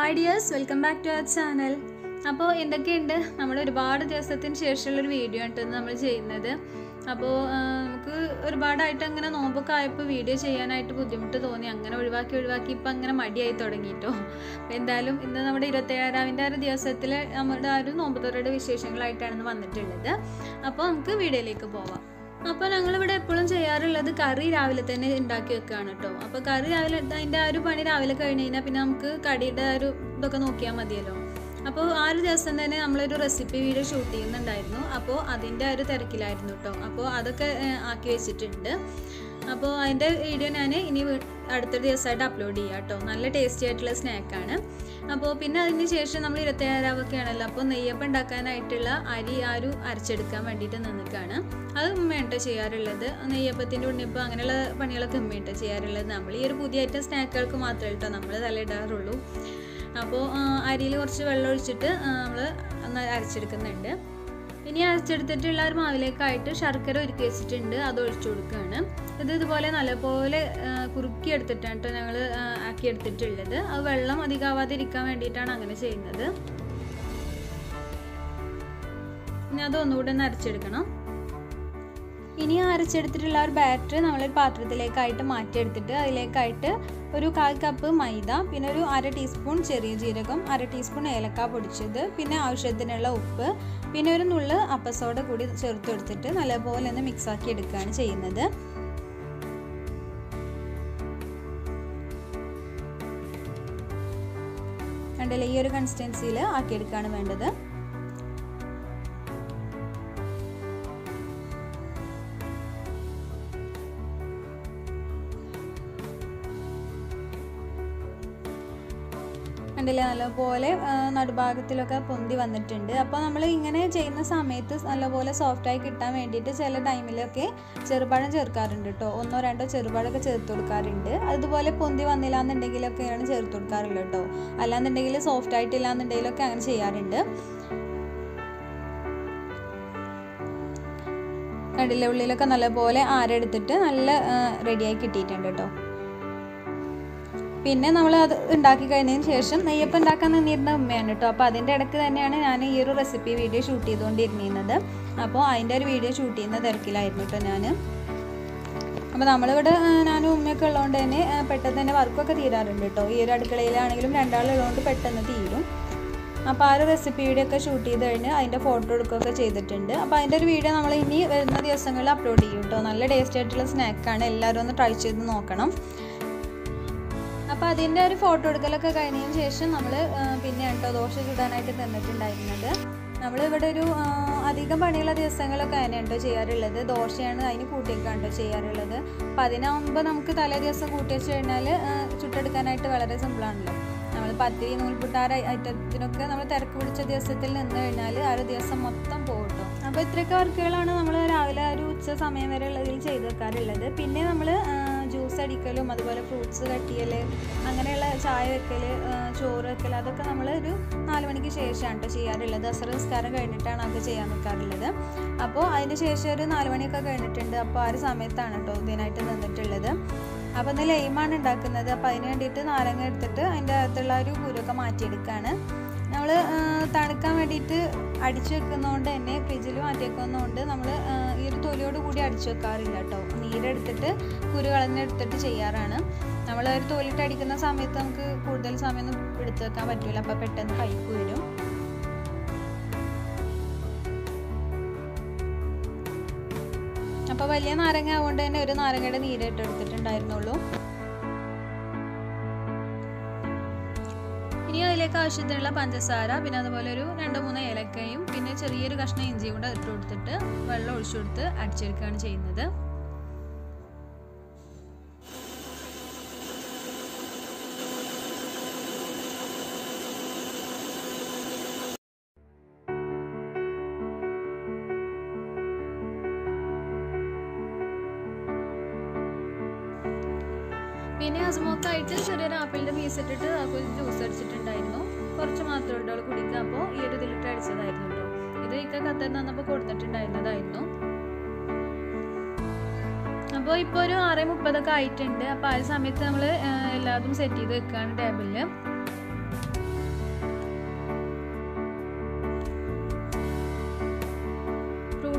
hi dears welcome back to our channel അപ്പോൾ എന്തൊക്കെയുണ്ട് നമ്മൾ ഒരുപാട് ദിവസത്തിന് ശേഷമുള്ളൊരു വീഡിയോ ആണ് നമ്മൾ ചെയ്യുന്നത് അപ്പോൾ നമുക്ക് ഒരുപാടായിട്ട് അങ്ങനെ നോമ്പൊക്കെ ആയപ്പോൾ വീഡിയോ ചെയ്യാനായിട്ട് ബുദ്ധിമുട്ട് തോന്നി അങ്ങനെ ഒഴിവാക്കി ഒഴിവാക്കി ഇപ്പം അങ്ങനെ മടിയായി തുടങ്ങിയിട്ടോ അപ്പോൾ എന്തായാലും ഇന്ന് നമ്മുടെ ഇരുപത്തേഴാവിൻ്റെ ആ ഒരു ദിവസത്തിൽ നമ്മുടെ ആ ഒരു നോമ്പ് തുറയുടെ വിശേഷങ്ങളായിട്ടാണ് ഇന്ന് വന്നിട്ടുള്ളത് അപ്പോൾ നമുക്ക് വീഡിയോയിലേക്ക് പോവാം അപ്പോൾ ഞങ്ങളിവിടെ എപ്പോഴും ചെയ്യാറുള്ളത് കറി രാവിലെ തന്നെ ഉണ്ടാക്കി വെക്കുകയാണ് കേട്ടോ അപ്പോൾ കറി രാവിലെ അതിൻ്റെ ആ ഒരു പണി രാവിലെ കഴിഞ്ഞ് കഴിഞ്ഞാൽ പിന്നെ നമുക്ക് കടിയുടെ ആ ഒരു ഇതൊക്കെ നോക്കിയാൽ മതിയല്ലോ അപ്പോൾ ആ ഒരു ദിവസം തന്നെ നമ്മളൊരു റെസിപ്പി വീഡിയോ ഷൂട്ട് ചെയ്യുന്നുണ്ടായിരുന്നു അപ്പോൾ അതിൻ്റെ ആ ഒരു തിരക്കിലായിരുന്നു കേട്ടോ അപ്പോൾ അതൊക്കെ ഏഹ്, ആക്കി വെച്ചിട്ടുണ്ട് അപ്പോൾ അതിൻ്റെ വീഡിയോ ഞാൻ ഇനി വീ- അടുത്ത ദിവസമായിട്ട് അപ്ലോഡ് ചെയ്യാം കേട്ടോ നല്ല ടേസ്റ്റി ആയിട്ടുള്ള സ്നാക്കാണ് അപ്പോൾ പിന്നെ അതിന് ശേഷം നമ്മൾ ഇരുപത്തേഴാവൊക്കെ ആണല്ലോ അപ്പോൾ നെയ്യപ്പം ഉണ്ടാക്കാനായിട്ടുള്ള അരി ആ ഒരു അരച്ചെടുക്കാൻ വേണ്ടിയിട്ട് നിന്നിക്കാണ് അത് ഉമ്മയുണ്ട് ചെയ്യാറുള്ളത് നെയ്യപ്പത്തിൻ്റെ ഉണ്ണിയപ്പം അങ്ങനെയുള്ള പണികളൊക്കെ ഉമ്മയുണ്ട് ചെയ്യാറുള്ളത് നമ്മൾ ഈ ഒരു പുതിയ ഐറ്റം സ്നാക്കുകൾക്ക് മാത്രമേ കേട്ടോ നമ്മൾ തലയിടാറുള്ളൂ അപ്പോൾ അരിയിൽ കുറച്ച് വെള്ളം ഒഴിച്ചിട്ട് നമ്മൾ അരച്ചെടുക്കുന്നുണ്ട് ഇനി അരച്ചെടുത്തിട്ടുള്ള ഒരു മാവിലേക്കായിട്ട് ശർക്കര ഒരുക്കി വെച്ചിട്ടുണ്ട് അത് ഒഴിച്ചു കൊടുക്കുകയാണ് ഇത് ഇതുപോലെ നല്ലപോലെ ആ, കുറുക്കി എടുത്തിട്ടാണ് കേട്ടോ ഞങ്ങൾ ആക്കി എടുത്തിട്ടുള്ളത് അത് വെള്ളം അധികമാവാതിരിക്കാൻ വേണ്ടിയിട്ടാണ് അങ്ങനെ ചെയ്യുന്നത് ഇനി അത് ഒന്നുകൂടെ ഒന്ന് അരച്ചെടുക്കണം ഇനി ആ അരച്ചെടുത്തിട്ടുള്ള ഒരു ബാറ്റർ നമ്മളൊരു പാത്രത്തിലേക്കായിട്ട് മാറ്റിയെടുത്തിട്ട് അതിലേക്കായിട്ട് ഒരു കാൽ കപ്പ് മൈദ പിന്നെ ഒരു അര ടീസ്പൂൺ ചെറിയ ജീരകം അര ടീസ്പൂൺ ഏലക്ക പൊടിച്ചത് പിന്നെ ആവശ്യത്തിനുള്ള ഉപ്പ് പിന്നെ ഒരു നുള്ള് അപ്പസോഡ കൂടി ചേർത്ത് കൊടുത്തിട്ട് നല്ലപോലെ ഒന്ന് മിക്സ് ആക്കി എടുക്കുകയാണ് ചെയ്യുന്നത് കണ്ടില്ലേ ഈ ഒരു കൺസിസ്റ്റൻസിയിൽ ആക്കിയെടുക്കുകയാണ് വേണ്ടത് കണ്ടില്ലേ നല്ലപോലെ ആ, നടുഭാഗത്തിലൊക്കെ പൊന്തി വന്നിട്ടുണ്ട് അപ്പോൾ നമ്മൾ ഇങ്ങനെ ചെയ്യുന്ന സമയത്ത് നല്ലപോലെ സോഫ്റ്റായി കിട്ടാൻ വേണ്ടിയിട്ട് ചില ടൈമിലൊക്കെ ചെറുപഴം ചേർക്കാറുണ്ട് കേട്ടോ ഒന്നോ രണ്ടോ ചെറുപഴമൊക്കെ ചേർത്ത് കൊടുക്കാറുണ്ട് അതുപോലെ പൊന്തി വന്നില്ല എന്നുണ്ടെങ്കിലൊക്കെയാണ് ചേർത്ത് കൊടുക്കാറുള്ളത് കേട്ടോ അല്ലാന്നുണ്ടെങ്കിൽ സോഫ്റ്റ് ആയിട്ടില്ല എന്നുണ്ടെങ്കിലൊക്കെ അങ്ങനെ ചെയ്യാറുണ്ട് കണ്ടില്ലേ ഉള്ളിലൊക്കെ നല്ലപോലെ ആരെടുത്തിട്ട് നല്ല റെഡിയായി കിട്ടിയിട്ടുണ്ട് കേട്ടോ പിന്നെ നമ്മൾ അത് ഉണ്ടാക്കി കഴിഞ്ഞതിന് ശേഷം നെയ്യപ്പം ഉണ്ടാക്കാൻ നിന്നിരുന്ന ഉമ്മയാണ് കേട്ടോ അപ്പോൾ അതിൻ്റെ ഇടയ്ക്ക് തന്നെയാണ് ഞാൻ ഈ ഒരു റെസിപ്പി വീഡിയോ ഷൂട്ട് ചെയ്തുകൊണ്ടിരുന്നത് അപ്പോൾ അതിൻ്റെ ഒരു വീഡിയോ ഷൂട്ട് ചെയ്യുന്ന തിരക്കിലായിരുന്നു കേട്ടോ ഞാൻ അപ്പോൾ നമ്മളിവിടെ ആ, ഞാനും ഉമ്മയൊക്കെ ഉള്ളതുകൊണ്ട് തന്നെ ആ, പെട്ടെന്ന് തന്നെ വർക്കൊക്കെ തീരാറുണ്ട് കേട്ടോ ഈ ഒരു അടുക്കളയിലാണെങ്കിലും രണ്ടാളുള്ളതുകൊണ്ട് പെട്ടെന്ന് തീരും അപ്പോൾ ആ ഒരു റെസിപ്പി വീഡിയോ ഒക്കെ ഷൂട്ട് ചെയ്ത് കഴിഞ്ഞ് അതിൻ്റെ ഫോട്ടോ എടുക്കുകയൊക്കെ ചെയ്തിട്ടുണ്ട് അപ്പോൾ അതിൻ്റെ ഒരു വീഡിയോ നമ്മൾ ഇനി വരുന്ന ദിവസങ്ങളിൽ അപ്ലോഡ് ചെയ്യും കേട്ടോ നല്ല ടേസ്റ്റി ആയിട്ടുള്ള സ്നാക്കാണ് എല്ലാവരും ഒന്ന് ട്രൈ ചെയ്ത് നോക്കണം അപ്പോൾ അതിൻ്റെ ഒരു ഫോട്ടോ എടുക്കലൊക്കെ കഴിഞ്ഞതിന് ശേഷം നമ്മൾ പിന്നെ കേട്ടോ ദോശ ചുടാനായിട്ട് തന്നിട്ടുണ്ടായിരുന്നത് നമ്മൾ ഇവിടെ ഒരു ആ, അധികം പണിയുള്ള ദിവസങ്ങളൊക്കെ അതിനെ കേട്ടോ ചെയ്യാറുള്ളത് ദോശയാണ് അതിന് കൂട്ടിയൊക്കെയാണ് കേട്ടോ ചെയ്യാറുള്ളത് അപ്പോൾ അതിനാകുമ്പോൾ നമുക്ക് തലേ ദിവസം കൂട്ടി വെച്ച് കഴിഞ്ഞാൽ ആ, ചുട്ടെടുക്കാനായിട്ട് വളരെ സിമ്പിളാണല്ലോ നമ്മൾ പത്തിരി നൂൽപുട്ടാര ഐറ്റത്തിനൊക്കെ നമ്മൾ തിരക്ക് പിടിച്ച ദിവസത്തിൽ നിന്ന് കഴിഞ്ഞാൽ ആ ഒരു ദിവസം മൊത്തം പോകും കേട്ടോ അപ്പോൾ ഇത്രയൊക്കെ വർക്കുകളാണ് നമ്മൾ രാവിലെ ഒരു ഉച്ച സമയം വരെ ഉള്ളതിൽ ചെയ്ത് വെക്കാറുള്ളത് പിന്നെ നമ്മൾ ജ്യൂസ് അടിക്കലും അതുപോലെ ഫ്രൂട്ട്സ് കട്ട് ചെയ്യൽ അങ്ങനെയുള്ള ചായ വെക്കൽ ചോറ് വെക്കൽ അതൊക്കെ നമ്മൾ ഒരു നാല് മണിക്ക് ശേഷമാണ് കേട്ടോ ചെയ്യാറുള്ളത് അസർ നിസ്കാരം കഴിഞ്ഞിട്ടാണ് അതൊക്കെ ചെയ്യാൻ നിൽക്കാറുള്ളത് അപ്പോൾ അതിന് ശേഷം ഒരു നാല് മണിയൊക്കെ കഴിഞ്ഞിട്ടുണ്ട് അപ്പോൾ ആ ഒരു സമയത്താണ് കേട്ടോ ഇതിനായിട്ട് നിന്നിട്ടുള്ളത് അപ്പോൾ ഇന്ന് ലൈമാണ് ഉണ്ടാക്കുന്നത് അപ്പോൾ അതിന് വേണ്ടിയിട്ട് നാരങ്ങ എടുത്തിട്ട് അതിൻ്റെ അകത്തുള്ള ഒരു കുരുവൊക്കെ മാറ്റിയെടുക്കുകയാണ് നമ്മൾ തണുക്കാൻ വേണ്ടിയിട്ട് അടിച്ചു വെക്കുന്നതുകൊണ്ട് തന്നെ ഫ്രിഡ്ജിൽ മാറ്റി വെക്കുന്നതുകൊണ്ട് നമ്മൾ ഈ ഒരു തൊലിയോട് കൂടി അടിച്ചു വെക്കാറില്ല കേട്ടോ നീരെടുത്തിട്ട് കുരു കളഞ്ഞെടുത്തിട്ട് ചെയ്യാറാണ് നമ്മൾ ഒരു തോലിട്ട് അടിക്കുന്ന സമയത്ത് നമുക്ക് കൂടുതൽ സമയമൊന്നും എടുത്തു വെക്കാൻ പറ്റില്ല അപ്പോൾ പെട്ടെന്ന് കൈക്ക് വരും അപ്പോൾ വലിയ നാരങ്ങ ആവുകൊണ്ട് തന്നെ ഒരു നാരങ്ങയുടെ നീരിട്ട് എടുത്തിട്ടുണ്ടായിരുന്നുള്ളൂ ഇനി അതിലേക്ക് ആവശ്യത്തിനുള്ള പഞ്ചസാര പിന്നെ അതുപോലെ ഒരു രണ്ട് മൂന്ന് ഏലക്കയും പിന്നെ ചെറിയൊരു കഷ്ണം ഇഞ്ചിയും കൂടെ ഇട്ട് കൊടുത്തിട്ട് വെള്ളം ഒഴിച്ചു കൊടുത്ത് അടിച്ചെടുക്കുകയാണ് ചെയ്യുന്നത് പിന്നെ ഹസ്മോക്കായിട്ട് ചെറിയൊരു ആപ്പിളിൻ്റെ പീസ് ഇട്ടിട്ട് ഒരു ജ്യൂസ് അടിച്ചിട്ടുണ്ടായിരുന്നു കുറച്ച് മാത്രമേ ഉള്ളൂ അവൾ കുടിക്കുക അപ്പോൾ ഈ ഒരു ഇതിലിട്ട് അടിച്ചതായിരുന്നു കേട്ടോ ഇത് ഇക്ക ഖത്തറിൽ നിന്നപ്പോൾ കൊടുത്തിട്ടുണ്ടായിരുന്നതായിരുന്നു അപ്പോൾ ഇപ്പോൾ ഒരു ആറ് മുപ്പതൊക്കെ ആയിട്ടുണ്ട് അപ്പോൾ ആ ഒരു സമയത്ത് നമ്മൾ എല്ലാതും സെറ്റ് ചെയ്ത് വെക്കുകയാണ് ടേബിളിൽ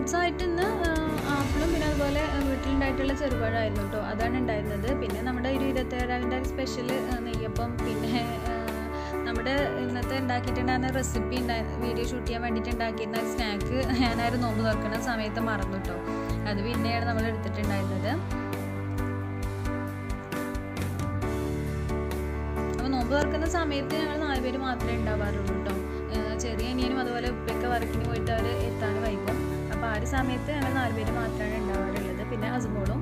ഫ്രൂട്ട്സ് ആയിട്ട് ഇന്ന് ആപ്പിളും പിന്നെ അതുപോലെ വീട്ടിലുണ്ടായിട്ടുള്ള ചെറുപഴമായിരുന്നു കേട്ടോ അതാണ് ഉണ്ടായിരുന്നത് പിന്നെ നമ്മുടെ ഒരു ഇരുപത്തേഴാവിൻ്റെ സ്പെഷ്യൽ നെയ്യപ്പം പിന്നെ ആ, നമ്മുടെ ഇന്നത്തെ ഉണ്ടാക്കിയിട്ടുണ്ടായിരുന്ന റെസിപ്പി ഉണ്ടായി വീഡിയോ ഷൂട്ട് ചെയ്യാൻ വേണ്ടിയിട്ട് ഉണ്ടാക്കിയിരുന്ന സ്നാക്ക് ഞാനായിരുന്നു നോമ്പ് തുറക്കുന്ന സമയത്ത് മറന്നു കേട്ടോ അത് പിന്നെയാണ് നമ്മൾ എടുത്തിട്ടുണ്ടായിരുന്നത് അപ്പോൾ നോമ്പ് തുറക്കുന്ന സമയത്ത് ഞങ്ങൾ നാല് പേര് മാത്രമേ ഉണ്ടാവാറുള്ളൂ കേട്ടോ ഏഹ് ചെറിയ അനിയനും അതുപോലെ ഉപ്പയൊക്കെ വർക്കിന് പോയിട്ട് അവർ എത്താൻ വൈകും അപ്പോൾ ആ ഒരു സമയത്ത് ഞങ്ങൾ നാല് പേര് മാത്രമാണ് ഉണ്ടാവാറുള്ളത് പിന്നെ ഹസ്ബോളും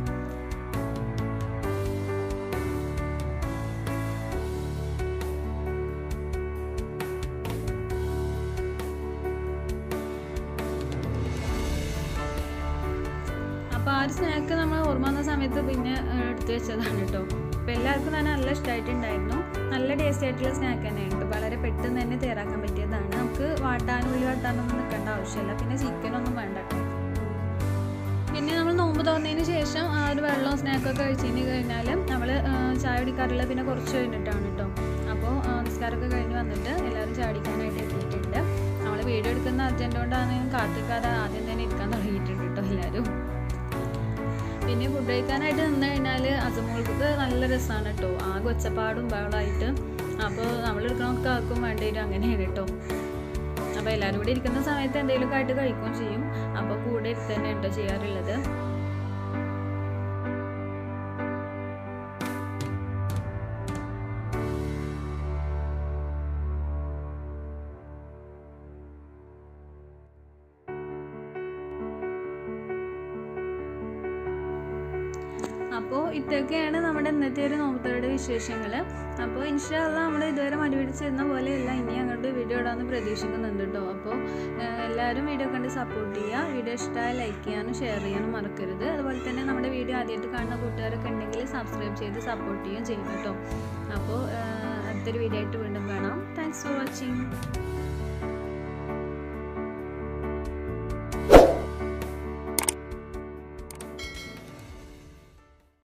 അപ്പോൾ ആ ഒരു സ്നാക്ക് നമ്മൾ ഓർമ്മ വന്ന സമയത്ത് പിന്നെ ഏഹ്, എടുത്തു വെച്ചതാണ് കേട്ടോ അപ്പോൾ എല്ലാവർക്കും തന്നെ നല്ല ഇഷ്ടമായിട്ടുണ്ടായിരുന്നു നല്ല ടേസ്റ്റി ആയിട്ടുള്ള സ്നാക്ക് തന്നെയാണ് വളരെ പെട്ടെന്ന് തന്നെ തയ്യാറാക്കാൻ പറ്റിയതാണ് നമുക്ക് വാട്ടാനും ഉള്ളി വാട്ടാനൊന്നും നിൽക്കേണ്ട ആവശ്യമില്ല പിന്നെ ചിക്കനൊന്നും വേണ്ട കേട്ടോ പിന്നെ നമ്മൾ നോമ്പ് തുറന്നതിന് ശേഷം ആ ഒരു വെള്ളവും സ്നാക്കൊക്കെ കഴിച്ചതിന് കഴിഞ്ഞാൽ നമ്മൾ ചായ കുടിക്കാറുള്ളത് പിന്നെ കുറച്ച് കഴിഞ്ഞിട്ടാണ് കേട്ടോ അപ്പോൾ നിസ്കാരമൊക്കെ കഴിഞ്ഞ് വന്നിട്ട് എല്ലാവരും ചായ കുടിക്കാനായിട്ട് എത്തിയിട്ടുണ്ട് നമ്മൾ വീഡിയോ എടുക്കുന്ന അർജൻറ്റ് കൊണ്ടാണ് കാത്തിക്കാതെ ആദ്യം തന്നെ ഇരിക്കാൻ തുടങ്ങിയിട്ടുണ്ട് കേട്ടോ എല്ലാവരും പിന്നെ ഫുഡ് കഴിക്കാനായിട്ട് നിന്ന് കഴിഞ്ഞാൽ അസമോൾക്ക് നല്ല രസമാണ് കേട്ടോ ആകെ ഒച്ചപ്പാടും ബഹളമായിട്ട് അപ്പോൾ നമ്മൾ എടുക്കണമൊക്കെ ആർക്കും വേണ്ടി വരും അങ്ങനെയാണ് കേട്ടോ അപ്പോൾ എല്ലാവരും കൂടി ഇരിക്കുന്ന സമയത്ത് എന്തെങ്കിലുമൊക്കെ ആയിട്ട് കഴിക്കുകയും ചെയ്യും അപ്പോൾ കൂടെ ഇരുത്ത് തന്നെ കേട്ടോ ചെയ്യാറുള്ളത് അപ്പോൾ ഇതൊക്കെയാണ് നമ്മുടെ ഇന്നത്തെ ഒരു നോമ്പത്തോടെ വിശേഷങ്ങൾ അപ്പോൾ ഇൻഷാല്ല നമ്മൾ ഇതുവരെ മടിപിടിച്ചിരുന്ന പോലെയല്ല ഇനി അങ്ങോട്ട് വീഡിയോ ഇടാമെന്ന് പ്രതീക്ഷിക്കുന്നുണ്ട് കേട്ടോ അപ്പോൾ ഏഹ്, എല്ലാവരും വീഡിയോ കണ്ട് സപ്പോർട്ട് ചെയ്യുക വീഡിയോ ഇഷ്ടമായി ലൈക്ക് ചെയ്യാനും ഷെയർ ചെയ്യാനും മറക്കരുത് അതുപോലെ തന്നെ നമ്മുടെ വീഡിയോ ആദ്യമായിട്ട് കാണുന്ന കൂട്ടുകാരൊക്കെ ഉണ്ടെങ്കിൽ സബ്സ്ക്രൈബ് ചെയ്ത് സപ്പോർട്ട് ചെയ്യുകയും ചെയ്യും കേട്ടോ അപ്പോൾ ഏഹ്, അടുത്തൊരു വീഡിയോ ആയിട്ട് വീണ്ടും കാണാം താങ്ക്സ് ഫോർ വാച്ചിങ്